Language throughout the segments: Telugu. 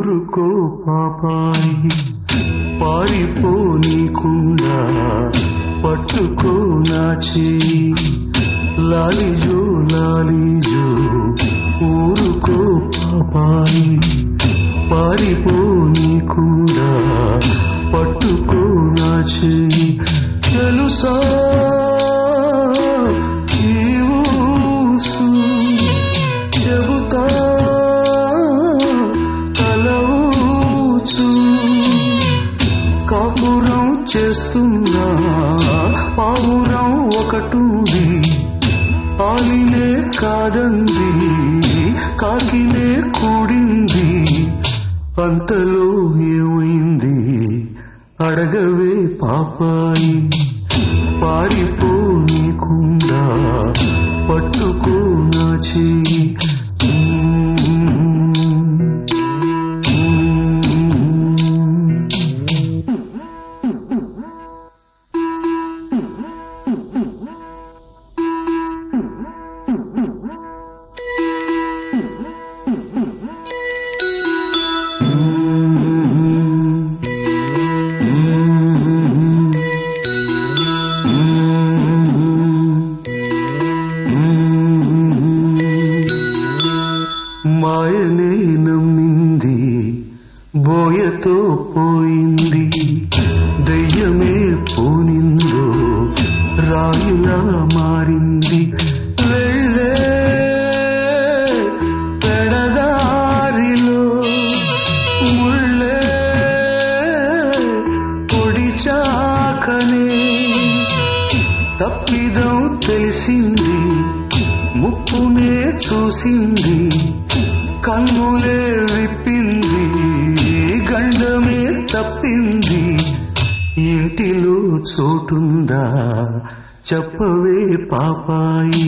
ఊరుకో పాపాయి పారిపోనీకుండా పట్టుకో నా చేయి లాలిజో లాలిజో ఊరుకో పాపాయి పారిపోనీకుండా పట్టుకో నా చేయి తెలుసా ఈ ఊసు చెబుతా కలవూచు కాపురం చేస్తున్నా పావురం ఒకటుంది ఆలినే కాదంది కాకినే కూడింది అంతలో ఏమైంది అడగవే పాపాయి పారిపోనీకుండా పట్టుకో నా చెయ్యి మాయనే నమ్మింది బోయతో పోయింది దయ్యమే పోనిందో రాయులా మారింది వెళ్ళే పెడదారిలో ముళ్ళే పొడిచాకనే తప్పిదం తెలిసింది ముప్పునే చూసింది కన్నులే విప్పింది గండమే తప్పింది ఇంటిలో చోటుందా చెప్పవే పాపాయి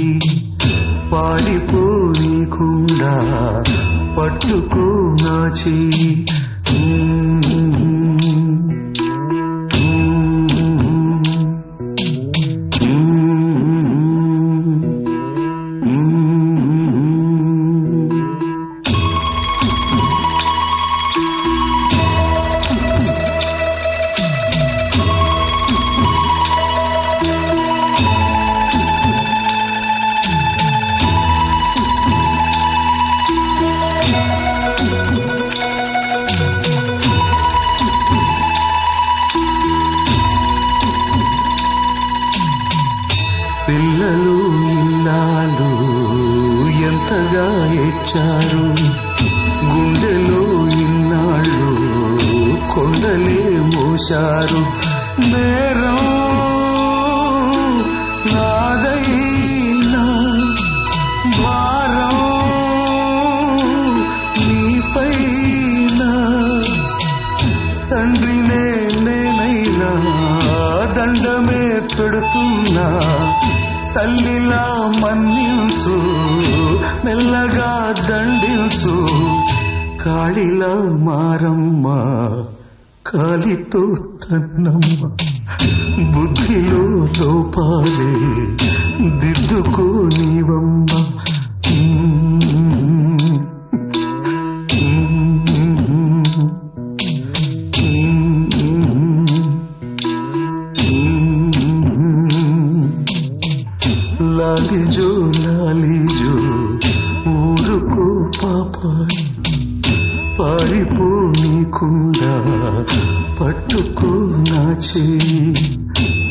పాడిపోనీకుండా పట్టుకో నా చెయ్యి పిల్లలు ఇల్లాలు ఎంతగా ఎచ్చారు గుండెలో ఇన్నాళ్ళు కొండలే మోశారు నేరం నాదైనా భారం నీపైనా తండ్రినే నేనైనా దండమే పెడుతున్నా తల్లిలా మన్నించు మెల్లగా దండించు కాళిలా మారమ్మ కాలితో తన్నమ్మ బుద్ధిలో లోపాలే దిద్దుకో నీవమ్మ లాలిజో లాలిజో ఊరుకో పాపాయి పారిపోనీకుండా పట్టుకో నా చేయి